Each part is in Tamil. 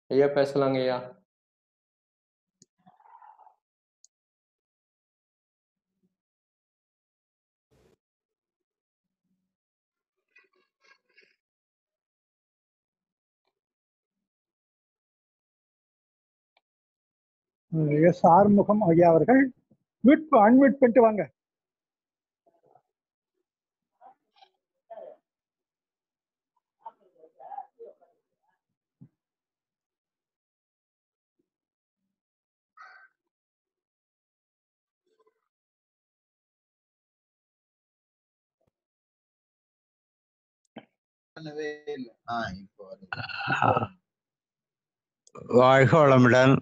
ஐயா பேசலாங்க ஐயா எஸ் ஆறுமுகம் ஐயா அவர்கள் மியூட் அன்மியூட் பண்ணிட்டு வாங்க பண்ணவே இல்லை ஆ இப்போ வருது வாழ்க வளமுடன்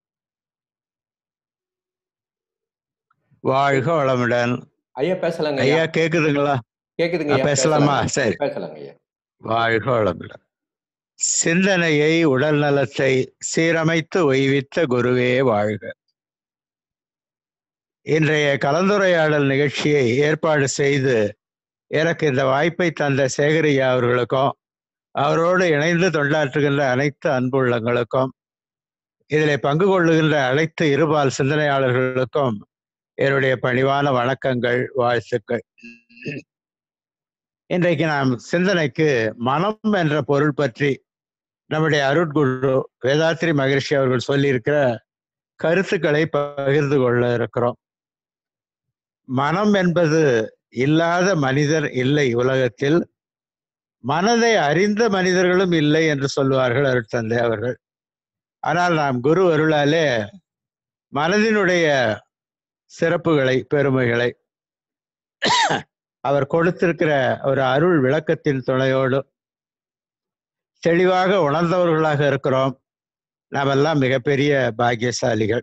வாழ்க வளமுடன் ஐயா பேசலாங்க ஐயா ஐயா கேக்குதுங்களா கேக்குதுங்க ஆ, ஐயா பேசலாமா பேசலாங்க. சரி பேசலாங்க ஐயா வாழ்க வளமுடன் சிந்தனையை உடல் நலத்தை சீரமைத்து ஒய்வித்த குருவே வாழ்க இன்றைய கலந்துரையாடல் நிகழ்ச்சியை ஏற்பாடு செய்து எனக்கு இந்த வாய்ப்பை தந்த சேகரியா அவர்களுக்கும் அவரோடு இணைந்து தொண்டாற்றுகின்ற அனைத்து அன்புள்ளங்களுக்கும் இதில் பங்கு கொள்ளுகின்ற அனைத்து இருபால் சிந்தனையாளர்களுக்கும் என்னுடைய பணிவான வணக்கங்கள் வாழ்த்துக்கள் இன்றைக்கு நாம் சிந்தனைக்கு மனம் என்ற பொருள் பற்றி நம்முடைய அருட்குரு வேதாத்ரி மகரிஷி அவர்கள் சொல்லியிருக்கிற கருத்துக்களை பகிர்ந்து கொள்ள இருக்கிறோம் மனம் என்பது இல்லாத மனிதர் இல்லை உலகத்தில் மனதை அறிந்த மனிதர்களும் இல்லை என்று சொல்வார்கள் அருட்தந்தை அவர்கள் ஆனால் நாம் குரு அருளாலே மனதினுடைய சிறப்புகளை பெருமைகளை அவர் கொடுத்திருக்கிற ஒரு அருள் விளக்கத்தின் துணையோடு தெளிவாக உணர்ந்தவர்களாக இருக்கிறோம் நாம் எல்லாம் மிகப்பெரிய பாக்கியசாலிகள்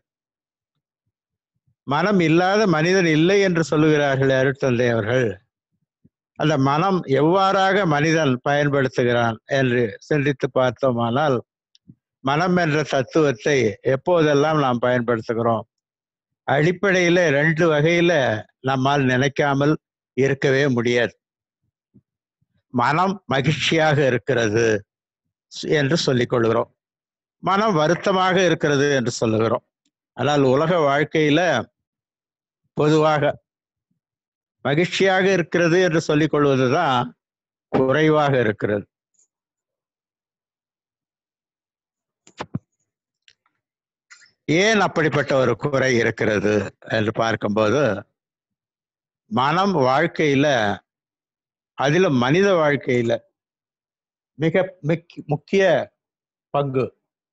மனம் இல்லாத மனிதன் இல்லை என்று சொல்லுகிறார்கள் அருட்தந்தை அவர்கள் அந்த மனம் எவ்வாறாக மனிதன் பயன்படுத்துகிறான் என்று சிந்தித்து பார்த்தோமானால் மனம் என்ற தத்துவத்தை எப்போதெல்லாம் நாம் பயன்படுத்துகிறோம் அடிப்படையில ரெண்டு வகையில நம்மால் நினைக்காமல் இருக்கவே முடியாது மனம் மகிழ்ச்சியாக இருக்கிறது என்று சொல்லிக் கொள்கிறோம் மனம் வருத்தமாக இருக்கிறது என்று சொல்லுகிறோம் ஆனால் உலக வாழ்க்கையில பொதுவாக மகிழ்ச்சியாக இருக்கிறது என்று சொல்லிக் கொள்வதுதான் குறைவாக இருக்கிறது ஏன் அப்படிப்பட்ட ஒரு குறை இருக்கிறது என்று பார்க்கும்போது மனம் வாழ்க்கையில அதிலும் மனித வாழ்க்கையில மிக மிக்- முக்கிய பங்கு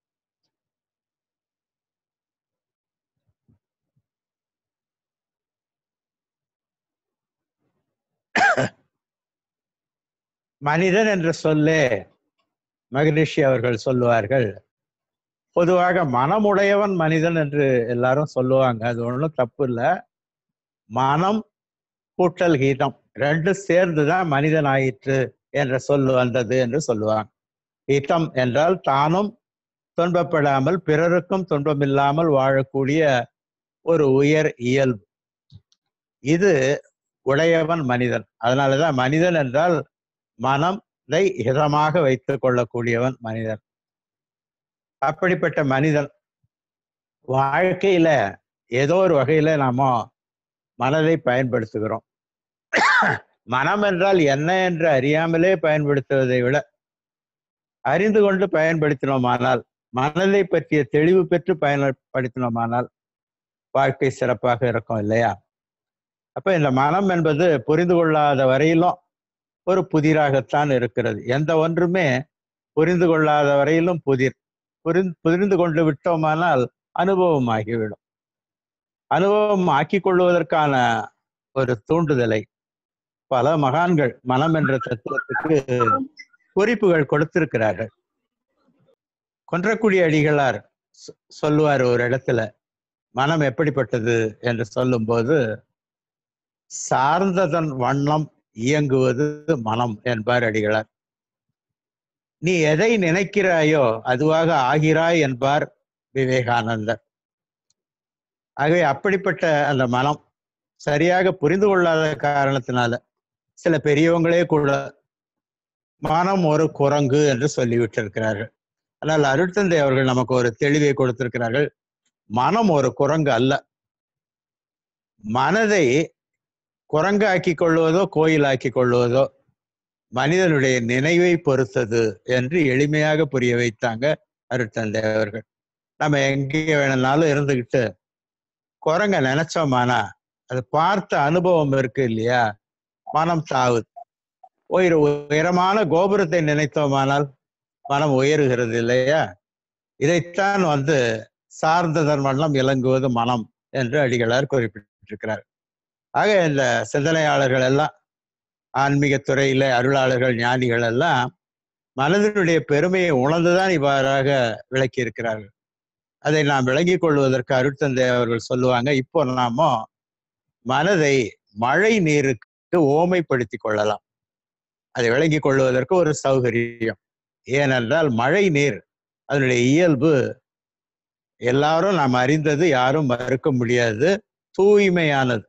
மனிதன் என்ற சொல்லே மகரிஷி அவர்கள் சொல்லுவார்கள் பொதுவாக மனமுடையவன் மனிதன் என்று எல்லாரும் சொல்லுவாங்க அது ஒன்றும் தப்பு இல்லை மனம் கூட்டல் கீதம் ரெண்டும் சேர்ந்துதான் மனிதன் ஆயிற்று என்ற சொல் வந்தது என்று சொல்லுவாங்க ஹிதம் என்றால் தானும் துன்பப்படாமல் பிறருக்கும் துன்பமில்லாமல் வாழக்கூடிய ஒரு உயர் இயல்பு இது உடையவன் மனிதன் அதனாலதான் மனிதன் என்றால் மனதை இதமாக வைத்துக் கொள்ளக்கூடியவன் மனிதன் அப்படிப்பட்ட மனிதன் வாழ்க்கையில ஏதோ ஒரு வகையில நாம மனதை பயன்படுத்துகிறோம் மனம் என்றால் என்ன என்று அறியாமலே பயன்படுத்துவதை விட அறிந்து கொண்டு பயன்படுத்தினோமானால் மனதை பற்றிய தெளிவு பெற்று பயன்படுத்தினோமானால் வாழ்க்கை சிறப்பாக இருக்கும் இல்லையா அப்ப இந்த மனம் என்பது புரிந்து கொள்ளாத வரையிலும் ஒரு புதிராகத்தான் இருக்கிறது எந்த ஒன்றுமே புரிந்து கொள்ளாத வரையிலும் புதிர் புரிந்து புரிந்து கொண்டு விட்டோமானால் அனுபவம் ஆகிவிடும் அனுபவம் ஆக்கிக் கொள்வதற்கான ஒரு தூண்டுதலை பல மகான்கள் மனம் என்ற தத்துவத்துக்கு குறிப்புகள் கொடுத்திருக்கிறார்கள் கொன்றக்குடி அடிகளார் சொ- சொல்லுவார் ஒரு இடத்துல மனம் எப்படிப்பட்டது என்று சொல்லும்போது சார்ந்ததன் வண்ணம் இயங்குவது மனம் என்பார் அடிகளார் நீ எதை நினைக்கிறாயோ அதுவாக ஆகிறாய் என்பார் விவேகானந்தர் ஆகவே அப்படிப்பட்ட அந்த மனம் சரியாக புரிந்து கொள்ளாத காரணத்தினால சில பெரியவங்களே கூட மனம் ஒரு குரங்கு என்று சொல்லிவிட்டிருக்கிறார்கள் ஆனால் அருட்தந்தை அவர்கள் நமக்கு ஒரு தெளிவை கொடுத்திருக்கிறார்கள் மனம் ஒரு குரங்கு அல்ல மனதை குரங்காக்கி கொள்வதோ கோயிலாக்கி கொள்வதோ மனிதனுடைய நினைவை பொறுத்தது என்று எளிமையாக புரிய வைத்தாங்க அருட்தந்தை அவர்கள் நம்ம எங்கே வேணும்னாலும் இருந்துகிட்டு குரங்க நினைச்சோமானா அது பார்த்த அனுபவம் இருக்கு இல்லையா மனம் தாவுது உயர உயரமான கோபுரத்தை நினைத்தோமானால் மனம் உயருகிறது இல்லையா இதைத்தான் வந்து சார்ந்ததன் வண்ணம் இலங்குவது மனம் என்று அடிகளார் குறிப்பிட்டிருக்கிறார் ஆக இந்த சிந்தனையாளர்கள் எல்லாம் ஆன்மீக துறையில அருளாளர்கள் ஞானிகள் எல்லாம் மனதினுடைய பெருமையை உணர்ந்துதான் இவ்வாறாக விளக்கி இருக்கிறார்கள் அதை நாம் விளங்கிக் கொள்வதற்கு அருட்தந்தை அவர்கள் சொல்லுவாங்க இப்போ நாம மனதை மழை நீருக்கு ஓமைப்படுத்தி கொள்ளலாம் அதை விளங்கிக் கொள்வதற்கு ஒரு சௌகரியம் ஏனென்றால் மழை நீர் அதனுடைய இயல்பு எல்லாரும் நாம் அறிந்தது யாரும் மறுக்க முடியாது தூய்மையானது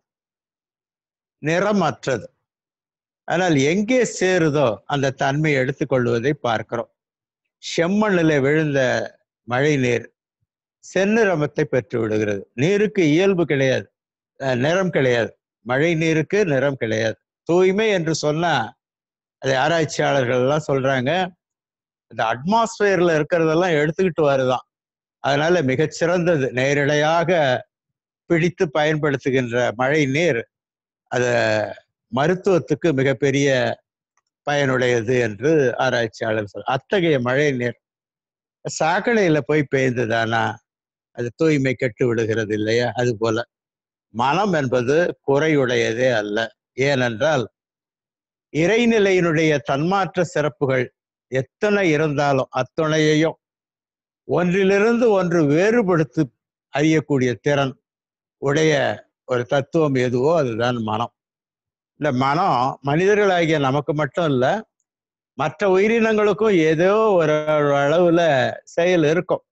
நிறமற்றது ஆனால் எங்கே சேருதோ அந்த தன்மை எடுத்துக்கொள்வதை பார்க்கிறோம் செம்மண்ணில் விழுந்த மழை நீர் செந்நிறமத்தை பெற்று விடுகிறது நீருக்கு இயல்பு கிடையாது அஹ் நிறம் கிடையாது மழை நீருக்கு நிறம் கிடையாது தூய்மை என்று சொன்னா அதை ஆராய்ச்சியாளர்கள் எல்லாம் சொல்றாங்க இந்த அட்மாஸ்பியர்ல இருக்கிறதெல்லாம் எடுத்துக்கிட்டு வருதான் அதனால மிகச்சிறந்தது நேரிடையாக பிடித்து பயன்படுத்துகின்ற மழை நீர் அத மருத்துவத்துக்கு மிகப்பெரிய பயனுடையது என்று ஆராய்ச்சியாளர் சொல் அத்தகைய மழை நீர் சாக்கடையில போய் பெய்ந்ததானா அது தூய்மை கெட்டு விடுகிறது இல்லையா அது போல மனம் என்பது குறையுடையதே அல்ல ஏனென்றால் இறைநிலையினுடைய தன்மாற்ற சிறப்புகள் எத்தனை இருந்தாலும் அத்துணையையும் ஒன்றிலிருந்து ஒன்று வேறுபடுத்தி அறியக்கூடிய திறன் உடைய ஒரு தத்துவம் எதுவோ அதுதான் மனம் இந்த மனம் மனிதர்களாகிய நமக்கு மட்டும் இல்ல மற்ற உயிரினங்களுக்கும் ஏதோ ஒரு அளவுல செயல் இருக்கும்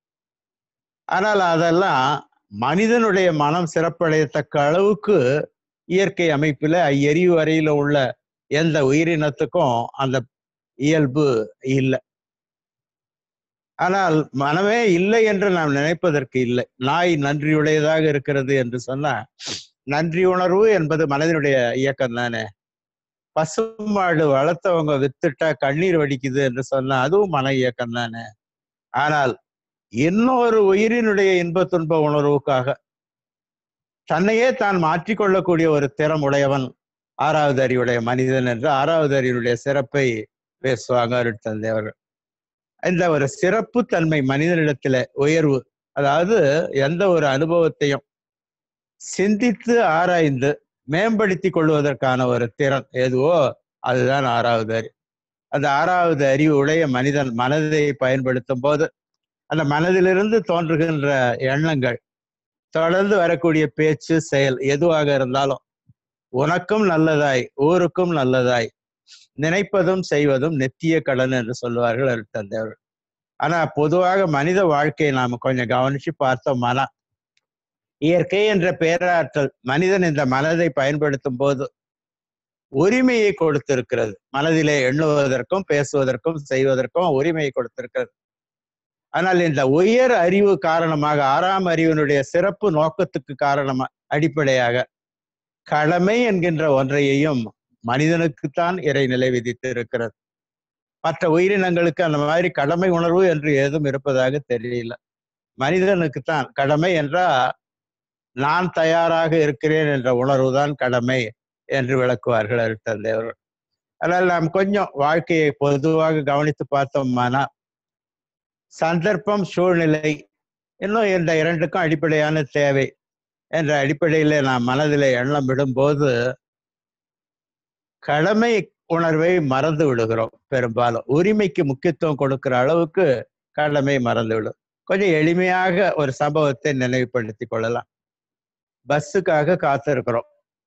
ஆனால் அதெல்லாம் மனிதனுடைய மனம் சிறப்படையத்தக்க அளவுக்கு இயற்கை அமைப்புல எரிவு வரையில உள்ள எந்த உயிரினத்துக்கும் அந்த இயல்பு இல்லை ஆனால் மனமே இல்லை என்று நாம் நினைப்பதற்கு இல்லை நாய் நன்றியுடையதாக இருக்கிறது என்று சொன்னா நன்றி உணர்வு என்பது மனதினுடைய இயக்கம் தானே பசுமாடு வளர்த்தவங்க வித்துட்டா கண்ணீர் வடிக்குது என்று சொன்னா அதுவும் மன இயக்கம் தானே ஆனால் இன்னொரு உயிரினுடைய இன்ப துன்ப உணர்வுக்காக தன்னையே தான் மாற்றிக்கொள்ளக்கூடிய ஒரு திறம் உடையவன் ஆறாவது அறிவுடைய மனிதன் என்று ஆறாவது அறிவுடைய சிறப்பை பேசுவாங்க அருட்தந்தை அவர்கள் இந்த ஒரு சிறப்பு தன்மை மனிதனிடத்துல உயர்வு அதாவது எந்த ஒரு அனுபவத்தையும் சிந்தித்து ஆராய்ந்து மேம்படுத்தி கொள்வதற்கான ஒரு திறன் எதுவோ அதுதான் ஆறாவது அறிவு அந்த ஆறாவது அறிவு உடைய மனிதன் மனதை பயன்படுத்தும் போது அந்த மனதிலிருந்து தோன்றுகின்ற எண்ணங்கள் தொடர்ந்து வரக்கூடிய பேச்சு செயல் எதுவாக இருந்தாலும் உனக்கும் நல்லதாய் ஊருக்கும் நல்லதாய் நினைப்பதும் செய்வதும் நெத்திய கடன் என்று சொல்லுவார்கள் அருட்தந்தையர்கள் ஆனா பொதுவாக மனித வாழ்க்கையை நாம கொஞ்சம் கவனிச்சு பார்த்தோம்னா இயற்கை என்ற பேராற்றல் மனிதன் இந்த மனதை பயன்படுத்தும் போது உரிமையை கொடுத்திருக்கிறது மனதிலே எண்ணுவதற்கும் பேசுவதற்கும் செய்வதற்கும் உரிமையை கொடுத்திருக்கிறது ஆனால் இந்த உயர் அறிவு காரணமாக ஆறாம் அறிவினுடைய சிறப்பு நோக்கத்துக்கு காரணமா அடிப்படையாக கடமை என்கின்ற ஒன்றையையும் மனிதனுக்குத்தான் இறைநிலை விதித்து இருக்கிறது மற்ற உயிரினங்களுக்கு அந்த மாதிரி கடமை உணர்வு என்று ஏதும் இருப்பதாக தெரியல மனிதனுக்குத்தான் கடமை என்றா நான் தயாராக இருக்கிறேன் என்ற உணர்வு தான் கடமை என்று விளக்குவார்கள் அருட்தந்தையவர்கள் அதனால் நாம் கொஞ்சம் வாழ்க்கையை பொதுவாக கவனித்து பார்த்தோம்னா சந்தர்ப்பம் சூழ்நிலை இன்னும் இந்த இரண்டுக்கும் அடிப்படையான தேவை என்ற அடிப்படையில நாம் மனதில் எண்ணம் விடும்போது கடமை உணர்வை மறந்து விடுகிறோம் பெரும்பாலும் உரிமைக்கு முக்கியத்துவம் கொடுக்கிற அளவுக்கு கடமை மறந்து விடும் கொஞ்சம் எளிமையாக ஒரு சம்பவத்தை நினைவுபடுத்திக் கொள்ளலாம் பஸ்ஸுக்காக காத்திருக்கிறோம்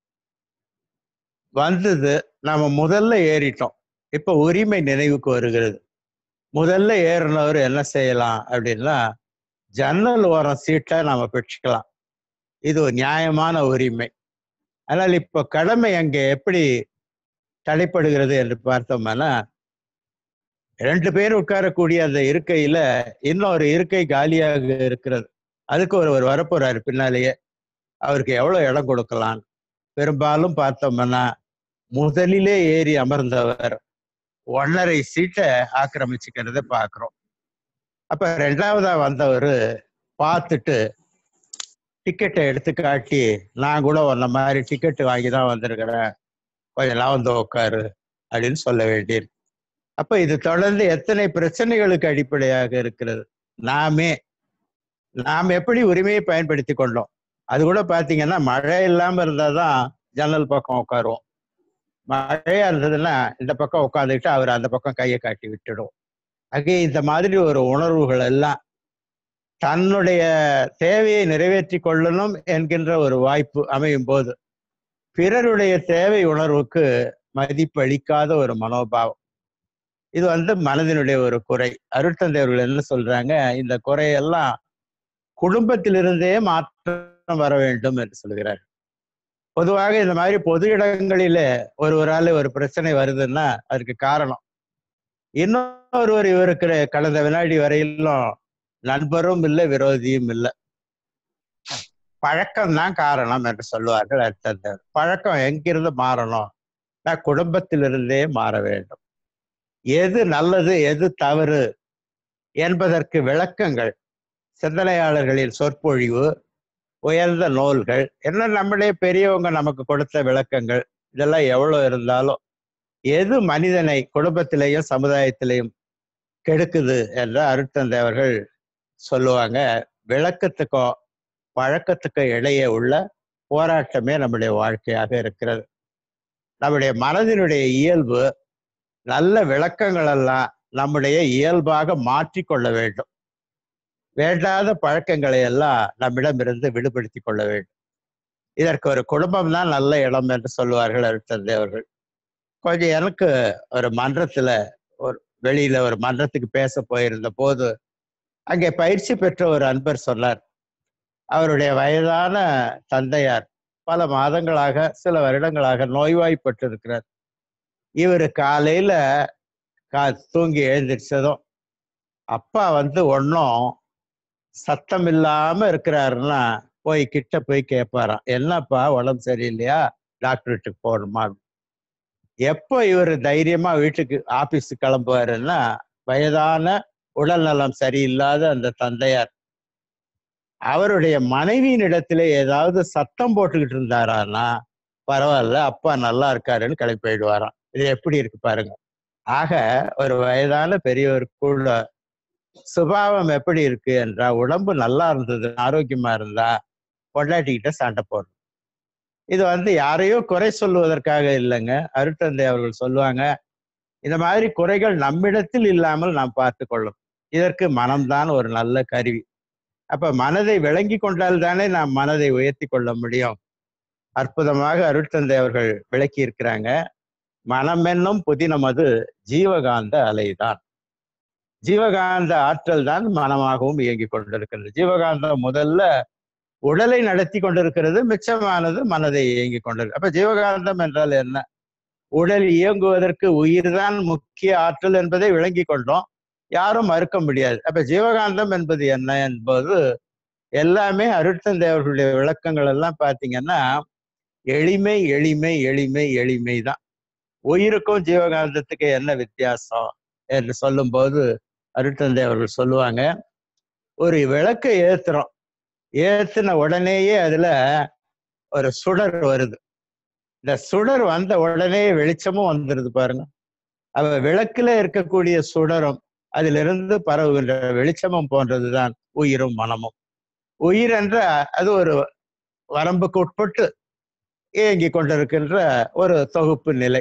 வந்தது நாம முதல்ல ஏறிட்டோம் இப்ப உரிமை நினைவுக்கு வருகிறது முதல்ல ஏறினவர் என்ன செய்யலாம் அப்படின்னா ஜன்னல் ஓரம் சீட்டை நாம பெற்றுக்கலாம் இது ஒரு நியாயமான உரிமை ஆனால் இப்போ கடமை அங்கே எப்படி தடைப்படுகிறது என்று பார்த்தோம்னா ரெண்டு பேர் உட்காரக்கூடிய அந்த இருக்கையில இன்னொரு இருக்கை காலியாக இருக்கிறது அதுக்கு ஒருவர் வரப்போறாரு பின்னாலேயே அவருக்கு எவ்வளவு இடம் கொடுக்கலாம் பெரும்பாலும் பார்த்தோம்னா முதலிலே ஏறி அமர்ந்தவர் ஒன்னரை சீட்டை ஆக்கிரமிச்சுக்கிறத பார்க்கிறோம் அப்ப ரெண்டாவதா வந்தவர் பார்த்துட்டு டிக்கெட்டை எடுத்து காட்டி நான் கூட உன்ன மாதிரி டிக்கெட் வாங்கி தான் வந்திருக்கிறேன் கொஞ்சம் நான் வந்து உட்காரு அப்படின்னு சொல்ல வேண்டியிருக்கு அப்ப இது தொடர்ந்து எத்தனை பிரச்சனைகளுக்கு அடிப்படையாக இருக்கிறது நாமே நாம் எப்படி உரிமையை பயன்படுத்தி கொண்டோம் அது கூட பாத்தீங்கன்னா மழை இல்லாம இருந்தாதான் ஜன்னல் பக்கம் உட்காருவோம் மழையா இருந்ததுன்னா இந்த பக்கம் உட்காந்துக்கிட்டு அவர் அந்த பக்கம் கையை காட்டி விட்டுடும் ஆகவே இந்த மாதிரி ஒரு உணர்வுகள் எல்லாம் தன்னுடைய தேவையை நிறைவேற்றி கொள்ளணும் என்கின்ற ஒரு வாய்ப்பு அமையும் போது பிறருடைய தேவை உணர்வுக்கு மதிப்பளிக்காத ஒரு மனோபாவம் இது வந்து மனதினுடைய ஒரு குறை அருட்தந்தையர்கள் என்ன சொல்றாங்க இந்த குறையெல்லாம் குடும்பத்திலிருந்தே மாற்றம் வர வேண்டும் என்று சொல்கிறார் பொதுவாக இந்த மாதிரி பொது இடங்களில ஒருவரால ஒரு பிரச்சனை வருதுன்னா அதுக்கு காரணம் இன்னொருவர் இவருக்கு கடந்த வினாடி வரையிலும் நண்பரும் இல்லை விரோதியும் இல்லை பழக்கம் தான் காரணம் என்று சொல்லுவார்கள் அர்த்தந்தர் பழக்கம் எங்கிருந்து மாறணும் நான் குடும்பத்திலிருந்தே மாற வேண்டும் எது நல்லது எது தவறு என்பதற்கு விளக்கங்கள் சிந்தனையாளர்களின் சொற்பொழிவு உயர்ந்த நூல்கள் என்ன நம்மளே பெரியவங்க நமக்கு கொடுத்த விளக்கங்கள் இதெல்லாம் எவ்வளவு இருந்தாலும் எது மனிதனை குடும்பத்திலேயும் சமுதாயத்திலையும் கெடுக்குது என்ற அருட்தந்தை அவர்கள் சொல்லுவாங்க விளக்கத்துக்கும் பழக்கத்துக்கும் இடையே உள்ள போராட்டமே நம்முடைய வாழ்க்கையாக இருக்கிறது நம்முடைய மனதினுடைய இயல்பு நல்ல விளக்கங்கள் எல்லாம் நம்முடைய இயல்பாக மாற்றிக்கொள்ள வேண்டும் வேண்டாத பழக்கங்களை எல்லாம் நம்மிடமிருந்து விடுபடுத்தி கொள்ள வேண்டும் இதற்கு ஒரு குடும்பம் தான் நல்ல இடம் என்று சொல்லுவார்கள் அருட்தந்தை அவர்கள் கொஞ்சம் எனக்கு ஒரு மன்றத்துல ஒரு வெளியில ஒரு மன்றத்துக்கு பேச போயிருந்த போது அங்கே பயிற்சி பெற்ற ஒரு அன்பர் சொன்னார் அவருடைய வயதான தந்தையார் பல மாதங்களாக சில வருடங்களாக நோய்வாய்ப்பட்டு இருக்கிறார் இவர் காலையில கா தூங்கி எழுந்திரிச்சதும் அப்பா வந்து ஒன்றும் சத்தம் இல்லாம இருக்கிறாருன்னா போய் கிட்ட போய் கேட்பாராம் என்னப்பா உடம்பு சரியில்லையா டாக்டர்கிட்ட போகணுமா எப்போ இவர் தைரியமா வீட்டுக்கு ஆபீஸுக்கு கிளம்புவாருன்னா வயதான உடல் நலம் சரியில்லாத அந்த தந்தையார் அவருடைய மனைவியின் இடத்துல ஏதாவது சத்தம் போட்டுக்கிட்டு இருந்தாரான்னா பரவாயில்ல அப்பா நல்லா இருக்காருன்னு கிளம்பி போயிடுவாராம் இது எப்படி இருக்கு பாருங்க ஆக ஒரு வயதான பெரியவர் கூட சுபாவம் எப்படி இருக்கு என்றா உடம்பு நல்லா இருந்தது ஆரோக்கியமா இருந்தா பொண்டாட்டிக்கிட்ட சண்டை போடணும் இது வந்து யாரையோ குறை சொல்லுவதற்காக இல்லைங்க அருட்தந்தை அவர்கள் சொல்லுவாங்க இந்த மாதிரி குறைகள் நம்மிடத்தில் இல்லாமல் நாம் பார்த்து கொள்ளும் இதற்கு மனம்தான் ஒரு நல்ல கருவி அப்ப மனதை விளங்கி கொண்டால் தானே நாம் மனதை உயர்த்தி கொள்ள முடியும் அற்புதமாக அருட்தந்தை அவர்கள் விளக்கி இருக்கிறாங்க மனம் என்னும் புதினமது ஜீவகாந்த அலைதான் ஜீவகாந்த ஆற்றல் தான் மனமாகவும் இயங்கிக் கொண்டிருக்கிறது ஜீவகாந்தம் முதல்ல உடலை நடத்தி கொண்டிருக்கிறது மிச்சமானது மனதை இயங்கிக் கொண்டிருக்கு அப்ப ஜீவகாந்தம் என்றால் என்ன உடல் இயங்குவதற்கு உயிர் தான் முக்கிய ஆற்றல் என்பதை விளங்கி கொண்டோம் யாரும் மறுக்க முடியாது அப்ப ஜீவகாந்தம் என்பது என்ன என்பது எல்லாமே அருட்தந்தை அவர்களுடைய விளக்கங்கள் எல்லாம் பார்த்தீங்கன்னா எளிமை எளிமை எளிமை எளிமை தான் உயிருக்கும் ஜீவகாந்தத்துக்கு என்ன வித்தியாசம் என்று சொல்லும்போது அருட்தந்தை அவர்கள் சொல்லுவாங்க ஒரு விளக்கை ஏத்துறோம் ஏத்துன உடனேயே அதுல ஒரு சுடர் வருது இந்த சுடர் வந்த உடனே வெளிச்சமும் வந்துருது பாருங்க அவ விளக்குல இருக்கக்கூடிய சுடரும் அதிலிருந்து பரவுகின்ற வெளிச்சமும் போன்றதுதான் உயிரும் மனமும் உயிர் என்ற அது ஒரு வரம்புக்கு உட்பட்டு இயங்கி கொண்டிருக்கின்ற ஒரு தொகுப்பு நிலை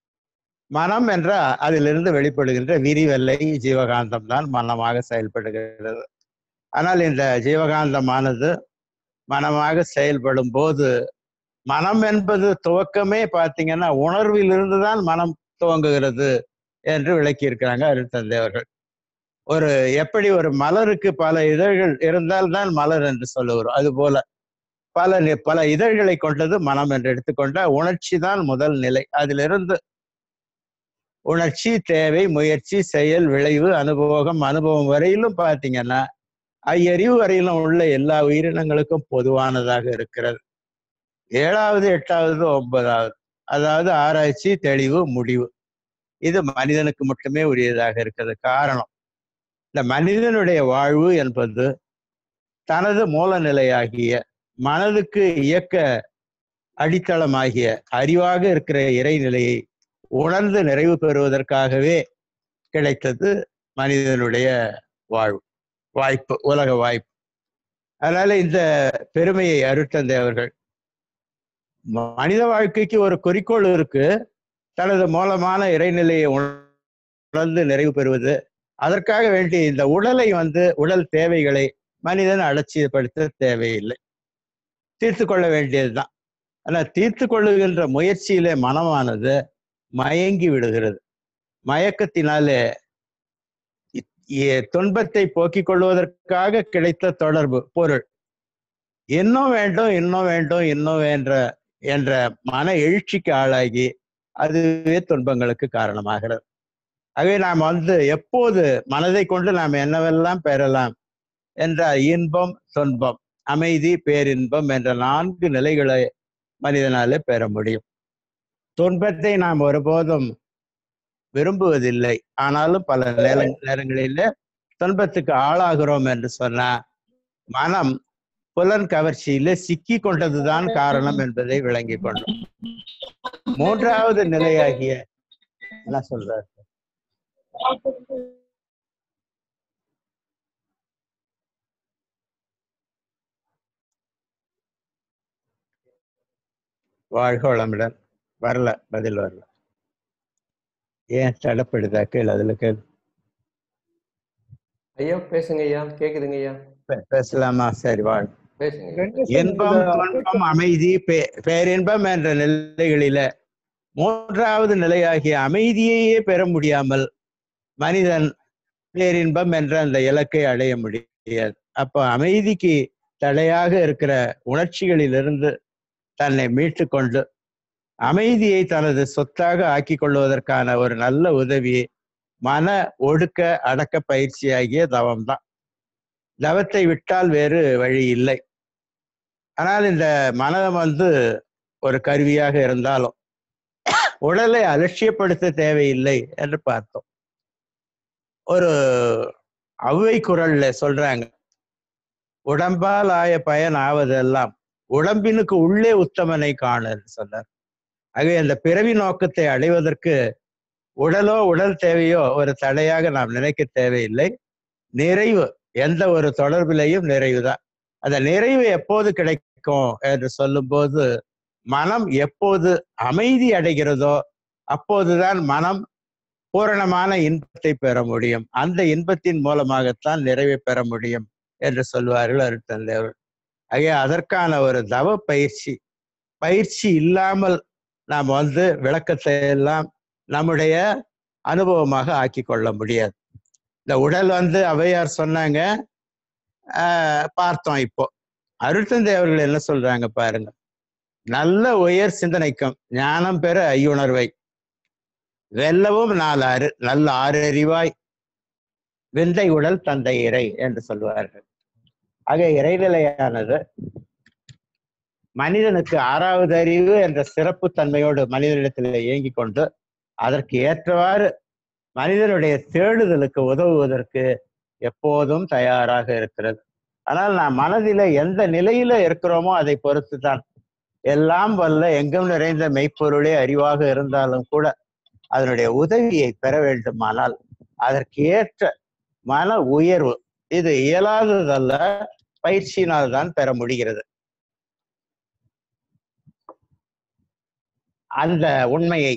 மனம் என்ற அதிலிருந்து வெளிப்படுகின்ற விரிவெல்லை ஜீவகாந்தம் தான் மனமாக செயல்படுகிறது ஆனால் இந்த ஜீவகாந்தமானது மனமாக செயல்படும் போது மனம் என்பது துவக்கமே பார்த்தீங்கன்னா உணர்விலிருந்து தான் மனம் துவங்குகிறது என்று விளக்கி இருக்கிறாங்க அருட்தந்தை அவர்கள் ஒரு எப்படி ஒரு மலருக்கு பல இதழ்கள் இருந்தால் தான் மலர் என்று சொல்லுகிறோம் அது போல பல நி- பல இதழ்களை கொண்டது மனம் என்று எடுத்துக்கொண்ட உணர்ச்சி தான் முதல் நிலை அதிலிருந்து உணர்ச்சி தேவை முயற்சி செயல் விளைவு அனுபவம் அனுபவம் வரையிலும் பார்த்தீங்கன்னா ஐயறிவு வரையிலும் உள்ள எல்லா உயிரினங்களுக்கும் பொதுவானதாக இருக்கிறது ஏழாவது எட்டாவது ஒன்பதாவது அதாவது ஆராய்ச்சி தெளிவு முடிவு இது மனிதனுக்கு மட்டுமே உரியதாக இருக்கிறது காரணம் இந்த மனிதனுடைய வாழ்வு என்பது தனது மூலநிலையாகிய மனதுக்கு இயக்க அடித்தளமாகிய அறிவாக இருக்கிற இறைநிலையை உணர்ந்து நிறைவு பெறுவதற்காகவே கிடைத்தது மனிதனுடைய வாழ்வு வாய்ப்பு உலக வாய்ப்பு அதனால இந்த பெருமையை அருட்தந்தை அவர்கள் மனித வாழ்க்கைக்கு ஒரு குறிக்கோள் இருக்கு தனது மூலமான இறைநிலையை உணர்ந்து நிறைவு பெறுவது அதற்காக வேண்டி இந்த உடலை வந்து உடல் தேவைகளை மனிதன் அலட்சியப்படுத்த தேவையில்லை தீர்த்து கொள்ள வேண்டியதுதான் ஆனா தீர்த்து கொள்ளுகின்ற முயற்சியிலே மனமானது மயங்கி விடுகிறது மயக்கத்தினாலே துன்பத்தை போக்கிக் கொள்வதற்காக கிடைத்த தொடர்பு பொருள் இன்னும் வேண்டும் இன்னும் வேண்டும் இன்னும் என்ற என்ற மன எழுச்சிக்கு ஆளாகி அதுவே துன்பங்களுக்கு காரணமாகிறது ஆகவே நாம் வந்து எப்போது மனதை கொண்டு நாம் என்னவெல்லாம் பெறலாம் என்ற இன்பம் துன்பம் அமைதி பேரின்பம் என்ற நான்கு நிலைகளை மனிதனாலே பெற முடியும் துன்பத்தை நாம் ஒருபோதும் விரும்புவதில்லை ஆனாலும் பல நேர நேரங்களில துன்பத்துக்கு ஆளாகிறோம் என்று சொன்னா மனம் புலன் கவர்ச்சியில சிக்கி கொண்டதுதான் காரணம் என்பதை விளங்கி கொண்டோம் மூன்றாவது நிலையாகிய என்ன சொல்றார் வாழ்க வளமுடன் வரல பதில் வரல ஏன் தடப்படுதா கேள் அதுல கேள் ஐயா பேசுங்க ஐயா கேக்குதுங்க ஐயா பே- பேசலாமா சரி வாழ் பேசுங்க ஐயா. ரெண்டு இன்பம் சொல்லுங்க. துன்பம் அமைதி பே- பேரின்பம் என்ற நிலைகளில மூன்றாவது நிலையாகிய அமைதியையே பெற முடியாமல் மனிதன் பேரின்பம் என்ற அந்த இலக்கை அடைய முடியாது அப்போ அமைதிக்கு தடையாக இருக்கிற உணர்ச்சிகளிலிருந்து தன்னை மீட்டு கொண்டு அமைதியை தனது சொத்தாக ஆக்கி கொள்வதற்கான ஒரு நல்ல உதவி மன ஒடுக்க அடக்க பயிற்சியாகிய தவம்தான் தவத்தை விட்டால் வேறு வழி இல்லை ஆனால் இந்த மனம் வந்து ஒரு கருவியாக இருந்தாலும் உடலை அலட்சியப்படுத்த தேவையில்லை என்று பார்த்தோம் ஒரு அவ்வை குரல்ல சொல்றாங்க உடம்பால் ஆய பயன் ஆவதெல்லாம் உடம்பினுக்கு உள்ளே உத்தமனை காணல் சொன்னார் ஆகவே அந்த பிறவி நோக்கத்தை அடைவதற்கு உடலோ உடல் தேவையோ ஒரு தடையாக நாம் நினைக்க தேவையில்லை நிறைவு எந்த ஒரு தொடர்பிலையும் நிறைவுதான் அந்த நிறைவு எப்போது கிடைக்கும் என்று சொல்லும்போது மனம் எப்போது அமைதி அடைகிறதோ அப்போதுதான் மனம் பூரணமான இன்பத்தை பெற முடியும் அந்த இன்பத்தின் மூலமாகத்தான் நிறைவை பெற முடியும் என்று சொல்வார்கள் அருட்தந்தையவர் ஆகிய அதற்கான ஒரு தவ பயிற்சி பயிற்சி இல்லாமல் நாம் வந்து விளக்கத்தை எல்லாம் நம்முடைய அனுபவமாக ஆக்கி கொள்ள முடியாது இந்த உடல் வந்து அவையார் சொன்னாங்க ஆஹ் பார்த்தோம் இப்போ அருட்தந்தை அவர்கள் என்ன சொல்றாங்க பாருங்க நல்ல உயர் சிந்தனைக்கும் ஞானம் பெற ஐயுணர்வை வெல்லவும் நாலு ஆறு நல்ல ஆறறிவாய் விந்தை உடல் தந்தை இறை என்று சொல்வார்கள் ஆக இறைநிலையானது மனிதனுக்கு ஆறாவது அறிவு என்ற சிறப்பு தன்மையோடு மனிதனிடத்தில் இயங்கிக் கொண்டு அதற்கு ஏற்றவாறு மனிதனுடைய தேடுதலுக்கு உதவுவதற்கு எப்போதும் தயாராக இருக்கிறது ஆனால் நாம் மனதில எந்த நிலையில இருக்கிறோமோ அதை பொறுத்து தான் எல்லாம் வல்ல எங்கும் நிறைந்த மெய்ப்பொருளே அறிவாக இருந்தாலும் கூட அதனுடைய உதவியை பெற வேண்டுமானால் அதற்கு ஏற்ற மன உயர்வு இது இயலாததல்ல பயிற்சியினால் தான் பெற முடிகிறது அந்த உண்மையை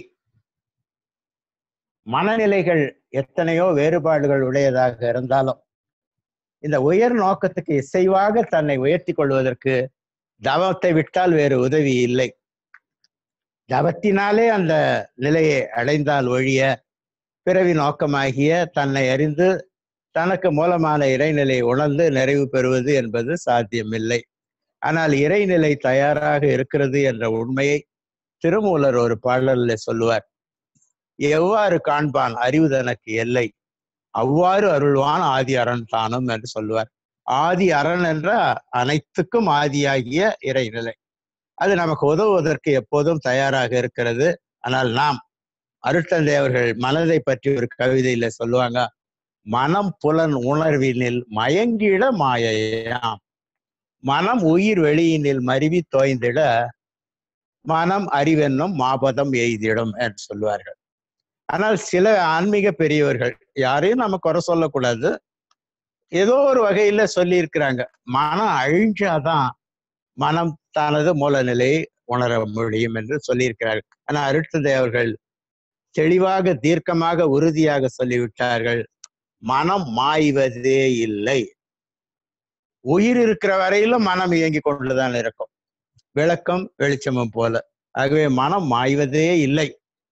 மனநிலைகள் எத்தனையோ வேறுபாடுகள் உடையதாக இருந்தாலும் இந்த உயர் நோக்கத்துக்கு இசைவாக தன்னை உயர்த்தி கொள்வதற்கு தவத்தை விட்டால் வேறு உதவி இல்லை தவத்தினாலே அந்த நிலையை அடைந்தால் ஒழிய பிறவி நோக்கமாகிய தன்னை அறிந்து தனக்கு மூலமான இறைநிலையை உணர்ந்து நிறைவு பெறுவது என்பது சாத்தியமில்லை ஆனால் இறைநிலை தயாராக இருக்கிறது என்ற உண்மையை திருமூலர் ஒரு பாடலில் சொல்லுவார் எவ்வாறு காண்பான் அறிவு தனக்கு எல்லை அவ்வாறு அருள்வான் ஆதி அரண் தானும் என்று சொல்லுவார் ஆதி அரண் என்ற அனைத்துக்கும் ஆதியாகிய இறைநிலை அது நமக்கு உதவுவதற்கு எப்போதும் தயாராக இருக்கிறது ஆனால் நாம் அருட்தந்தை அவர்கள் மனதை பற்றி ஒரு கவிதையில சொல்லுவாங்க மனம் புலன் உணர்வினில் மயங்கிட மாயையாம் மனம் உயிர் வெளியினில் மருவி தோய்ந்திட மனம் அறிவென்னும் மாபதம் எய்திடும் என்று சொல்லுவார்கள் ஆனால் சில ஆன்மீக பெரியவர்கள் யாரையும் நம்ம குறை சொல்லக்கூடாது ஏதோ ஒரு வகையில சொல்லி இருக்கிறாங்க மனம் அழிஞ்சாதான் மனம் தனது மூலநிலையை உணர முடியும் என்று சொல்லியிருக்கிறார்கள் ஆனா அருட்தந்தை அவர்கள் தெளிவாக தீர்க்கமாக உறுதியாக சொல்லிவிட்டார்கள் மனம் மாய்வதே இல்லை உயிர் இருக்கிற வரையிலும் மனம் இயங்கி கொண்டுதான் இருக்கும் விளக்கம் வெளிச்சமும் போல ஆகவே மனம் மாய்வதே இல்லை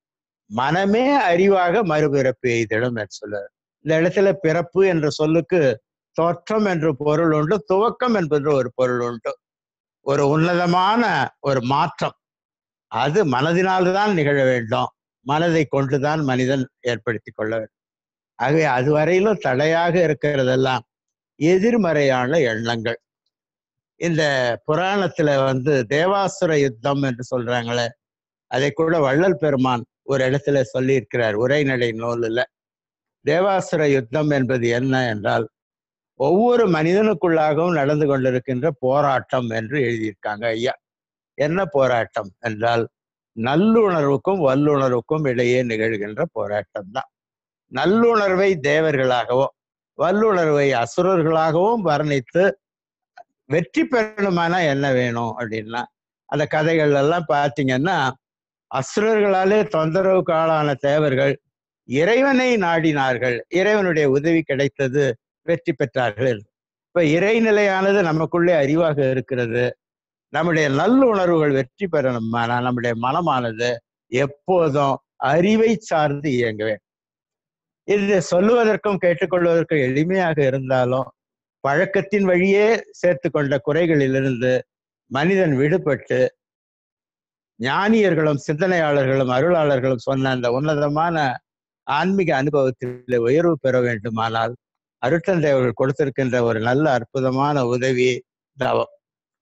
மனமே அறிவாக மறுபிறப்பு எய்திடும் என்று சொல்லுவார் இந்த இடத்துல பிறப்பு என்ற சொல்லுக்கு தோற்றம் என்ற பொருள் உண்டு துவக்கம் என்பது ஒரு பொருள் உண்டு ஒரு உன்னதமான ஒரு மாற்றம் அது மனதினால்தான் நிகழ வேண்டும் மனதை கொண்டுதான் மனிதன் ஏற்படுத்தி கொள்ள வேண்டும் ஆகவே அதுவரையிலும் தடையாக இருக்கிறதெல்லாம் எதிர்மறையான எண்ணங்கள் இந்த புராணத்துல வந்து தேவாசுர யுத்தம் என்று சொல்றாங்களே அதை கூட வள்ளல் பெருமான் ஒரு இடத்துல சொல்லியிருக்கிறார் உரைநடை நூலில் தேவாசுர யுத்தம் என்பது என்ன என்றால் ஒவ்வொரு மனிதனுக்குள்ளாகவும் நடந்து கொண்டிருக்கின்ற போராட்டம் என்று எழுதியிருக்காங்க ஐயா என்ன போராட்டம் என்றால் நல்லுணர்வுக்கும் வல்லுணர்வுக்கும் இடையே நிகழ்கின்ற போராட்டம் தான் நல்லுணர்வை தேவர்களாகவோ வல்லுணர்வை அசுரர்களாகவும் வர்ணித்து வெற்றி பெறணுமானா என்ன வேணும் அப்படின்னா அந்த கதைகள் எல்லாம் பார்த்தீங்கன்னா அசுரர்களாலே தொந்தரவுக்கு ஆளான தேவர்கள் இறைவனை நாடினார்கள் இறைவனுடைய உதவி கிடைத்தது வெற்றி பெற்றார்கள் இப்ப இறைநிலையானது நமக்குள்ளே அறிவாக இருக்கிறது நம்முடைய நல்லுணர்வுகள் வெற்றி பெறணுமானா நம்முடைய மனமானது எப்போதும் அறிவை சார்ந்து இயங்க வேண்டும் இது சொல்லுவதற்கும் கேட்டுக்கொள்வதற்கும் எளிமையாக இருந்தாலும் பழக்கத்தின் வழியே சேர்த்து கொண்ட குறைகளிலிருந்து மனிதன் விடுபட்டு ஞானியர்களும் சிந்தனையாளர்களும் அருளாளர்களும் சொன்ன அந்த உன்னதமான ஆன்மீக அனுபவத்தில் உயர்வு பெற வேண்டுமானால் அருட்தந்தை அவர்கள் கொடுத்திருக்கின்ற ஒரு நல்ல அற்புதமான உதவி தவம்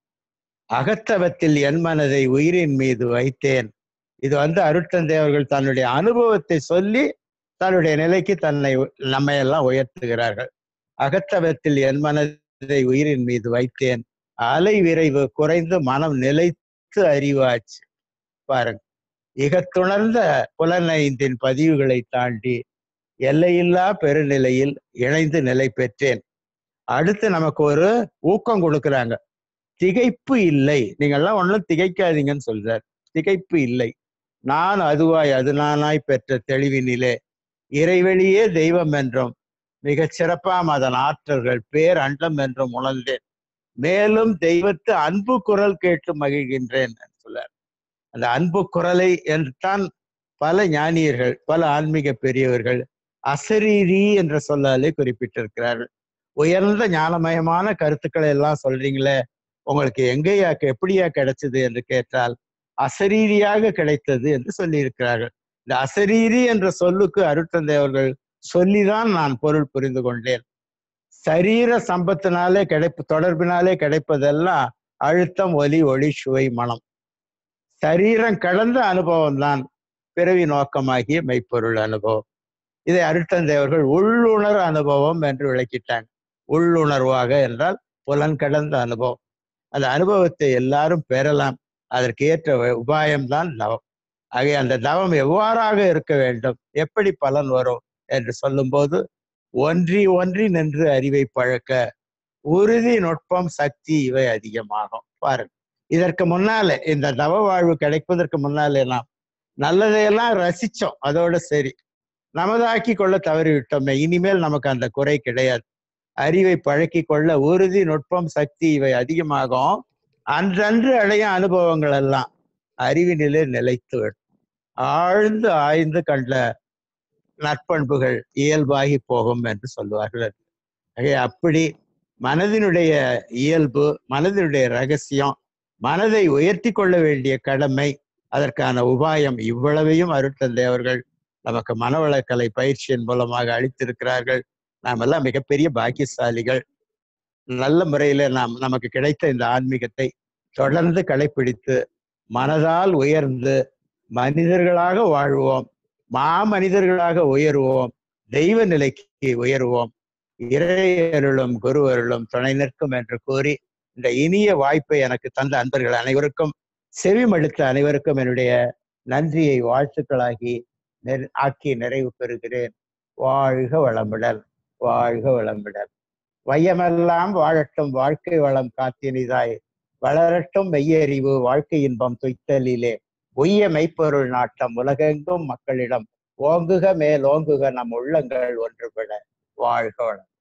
அகத்தவத்தில் என் மனதை உயிரின் மீது வைத்தேன் இது வந்து அருட்தந்தை அவர்கள் தன்னுடைய அனுபவத்தை சொல்லி தன்னுடைய நிலைக்கு தன்னை நம்மை எல்லாம் உயர்த்துகிறார்கள் அகத்தவத்தில் என் மனதை உயிரின் மீது வைத்தேன் அலை விரைவு குறைந்து மனம் நிலைத்து அறிவாச்சு பாருங்க இகத்துணர்ந்த புலனைந்தின் பதிவுகளை தாண்டி எல்லையில்லா பெருநிலையில் இணைந்து நிலை பெற்றேன் அடுத்து நமக்கு ஒரு ஊக்கம் கொடுக்குறாங்க திகைப்பு இல்லை நீங்கெல்லாம் ஒன்றும் திகைக்காதீங்கன்னு சொல்றார் திகைப்பு இல்லை நான் அதுவாய் அது நானாய் பெற்ற தெளிவினிலே இறைவெளியே தெய்வம் என்றும் மிகச் சிறப்பாம் அதன் ஆற்றல்கள் பேர் அண்டம் என்றும் உணர்ந்தேன் மேலும் தெய்வத்து அன்பு குரல் கேட்டு மகிழ்கின்றேன் சொல்றார் அந்த அன்பு குரலை என்று தான் பல ஞானியர்கள் பல ஆன்மீக பெரியவர்கள் அசரீரி என்ற சொல்லாலே குறிப்பிட்டிருக்கிறார்கள் உயர்ந்த ஞானமயமான கருத்துக்களை எல்லாம் சொல்றீங்களே உங்களுக்கு எங்கேயா எப்படியா கிடைச்சது என்று கேட்டால் அசரீரியாக கிடைத்தது என்று சொல்லியிருக்கிறார்கள் இந்த அசரீரி என்ற சொல்லுக்கு அருட்தந்தை அவர்கள் சொல்லிதான் நான் பொருள் புரிந்து கொண்டேன் சரீர சம்பத்தினாலே கிடைப்பு தொடர்பினாலே கிடைப்பதெல்லாம் அழுத்தம் ஒலி ஒளி சுவை மனம் சரீரம் கடந்த அனுபவம் தான் பிறவி நோக்கமாகிய மெய்ப்பொருள் அனுபவம் இதை அருட்தந்தை அவர்கள் உள்ளுணர் அனுபவம் என்று விளக்கிட்டாங்க உள்ளுணர்வாக என்றால் புலன் கடந்த அனுபவம் அந்த அனுபவத்தை எல்லாரும் பெறலாம் அதற்கு ஏற்ற உபாயம்தான் தவம் ஆகிய அந்த தவம் எவ்வாறாக இருக்க வேண்டும் எப்படி பலன் வரும் என்று சொல்லும்போது ஒன்றி ஒன்றி நின்று அறிவை பழக்க உறுதி நுட்பம் சக்தி இவை அதிகமாகும் பாருங்க இதற்கு முன்னாலே இந்த தவ வாழ்வு கிடைப்பதற்கு முன்னாலே நாம் நல்லதையெல்லாம் ரசிச்சோம் அதோட சரி நமதாக்கி கொள்ள தவறிவிட்டோமே இனிமேல் நமக்கு அந்த குறை கிடையாது அறிவை பழக்கி கொள்ள உறுதி நுட்பம் சக்தி இவை அதிகமாகும் அன்றன்று அடைய அனுபவங்கள் எல்லாம் அறிவினிலே நிலைத்து விடும் ஆழ்ந்து ஆய்ந்து கண்ட நற்பண்புகள் இயல்பாகி போகும் என்று சொல்லுவார்கள் ஆகவே அப்படி மனதினுடைய இயல்பு மனதினுடைய ரகசியம் மனதை உயர்த்தி கொள்ள வேண்டிய கடமை அதற்கான உபாயம் இவ்வளவையும் அருட்தந்தை அவர்கள் நமக்கு மனவளக்கலை பயிற்சியின் மூலமாக அளித்திருக்கிறார்கள் நாம் எல்லாம் மிகப்பெரிய பாக்கியசாலிகள் நல்ல முறையில நாம் நமக்கு கிடைத்த இந்த ஆன்மீகத்தை தொடர்ந்து கடைப்பிடித்து மனதால் உயர்ந்து மனிதர்களாக வாழ்வோம் மாமனிதர்களாக உயர்வோம் தெய்வ நிலைக்கு உயர்வோம் இறையருளும் குருவருளும் துணை நிற்கும் என்று கூறி இந்த இனிய வாய்ப்பை எனக்கு தந்த அன்பர்கள் அனைவருக்கும் செவிமடுத்த அனைவருக்கும் என்னுடைய நன்றியை வாழ்த்துக்களாகி நெற்- ஆக்கி நிறைவு பெறுகிறேன் வாழ்க வளமுடல் வாழ்க வளமுடல் வையமெல்லாம் வாழட்டும் வாழ்க்கை வளம் காத்தினிதாய் வளரட்டும் மெய்யறிவு வாழ்க்கை இன்பம் துய்த்தலிலே உய்ய மெய்ப்பொருள் நாட்டம் உலகெங்கும் மக்களிடம் ஓங்குக மேல் ஓங்குக நம் உள்ளங்கள் ஒன்றுபட வாழ்க வளம்